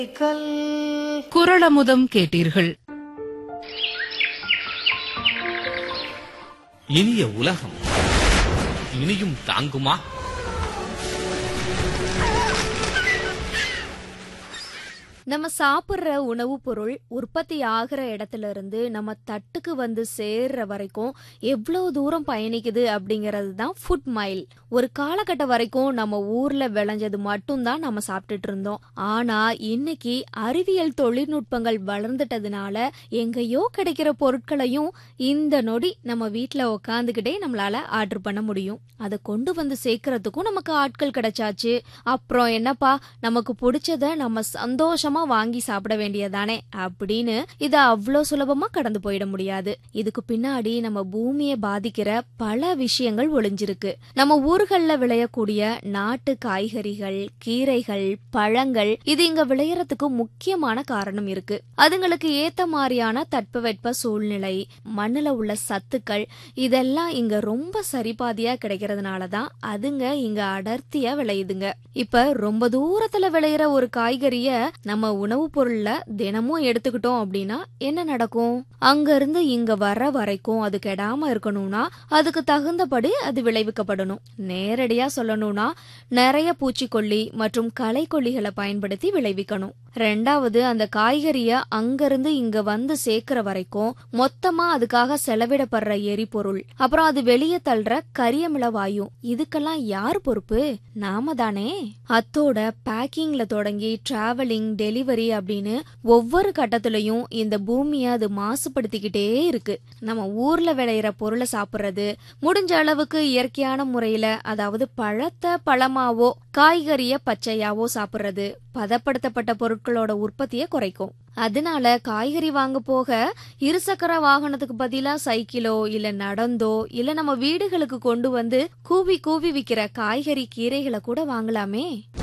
குரளமுதம் கேட்டீர்கள் இனிய உலகம் இனியும் தாங்குமா நம்ம சாப்பிடுற உணவுப் பொருள் உற்பத்தி ஆகிற இடத்துல இருந்து நம்ம தட்டுக்கு வந்து சேர்ற வரைக்கும் எவ்வளவு தூரம் பயணிக்குது அப்படிங்கிறது தான் ஃபுட் மைல் ஒரு காலகட்டம் வரைக்கும் நம்ம ஊர்ல விளைஞ்சது மட்டும்தான் நம்ம சாப்பிட்டுட்டு இருந்தோம் ஆனா இன்னைக்கு அறிவியல் தொழில்நுட்பங்கள் வளர்ந்துட்டதுனால எங்கேயோ கிடைக்கிற பொருட்களையும் இந்த நொடி நம்ம வீட்ல உக்காந்துக்கிட்டே நம்மளால ஆர்டர் பண்ண முடியும் அதை கொண்டு வந்து சேர்க்கறதுக்கும் நமக்கு ஆட்கள் கிடைச்சாச்சு அப்புறம் என்னப்பா நமக்கு பிடிச்சத நம்ம சந்தோஷமா வாங்கி சாப்பிட வேண்டியதானே அப்படின்னு இத அவ்வளோ சுலபமா கடந்து போயிட முடியாது இதுக்கு பின்னாடி நம்ம பூமியை பாதிக்கிற பல விஷயங்கள் ஒளிஞ்சிருக்கு நம்ம ஊர்கள்ல விளையக்கூடிய நாட்டு காய்கறிகள் கீரைகள் பழங்கள் இது இங்க விளையறதுக்கு முக்கியமான காரணம் இருக்கு அதுங்களுக்கு ஏத்த மாதிரியான தட்பவெட்ப சூழ்நிலை மண்ணுல உள்ள சத்துக்கள் இதெல்லாம் இங்க ரொம்ப சரிபாதியா கிடைக்கிறதுனால தான் அதுங்க இங்க அடர்த்தியா விளையுதுங்க இப்ப ரொம்ப தூரத்துல விளையிற ஒரு காய்கறிய நம்ம உணவுப் பொருள்ல தினமும் எடுத்துக்கிட்டோம் அப்படின்னா என்ன நடக்கும் அங்க இருந்து இங்க வர்ற வரைக்கும் அது கெடாம இருக்கணும்னா அதுக்கு தகுந்தபடி அது விளைவிக்கப்படணும் நேரடியா சொல்லணும்னா நிறைய பூச்சிக்கொல்லி மற்றும் களைக்கொல்லிகளை பயன்படுத்தி விளைவிக்கணும் ரெண்டாவது அந்த காய்கறிய அங்கிருந்து இங்க வந்து சேர்க்கிற வரைக்கும் மொத்தமா அதுக்காக செலவிடப்படுற எரிபொருள் அப்புறம் அது வெளியே தள்ளுற கரியமில வாயு இதுக்கெல்லாம் யார் பொறுப்பு நாம தானே அத்தோட பேக்கிங்ல தொடங்கி டிராவலிங் டெலிவரி அப்படின்னு ஒவ்வொரு கட்டத்திலையும் இந்த பூமியை அது மாசுபடுத்திக்கிட்டே இருக்கு நம்ம ஊர்ல விளையிற பொருளை சாப்பிடுறது முடிஞ்ச அளவுக்கு இயற்கையான முறையில அதாவது பழத்தை பழமாவோ காய்கறிய பச்சையாவோ சாப்பிடுறது பதப்படுத்தப்பட்ட பொருட்களோட உற்பத்தியை குறைக்கும் அதனால காய்கறி வாங்க போக இருசக்கர வாகனத்துக்கு பதிலா சைக்கிளோ இல்ல நடந்தோ இல்ல நம்ம வீடுகளுக்கு கொண்டு வந்து கூவி கூவி விக்கிற காய்கறி கீரைகளை கூட வாங்கலாமே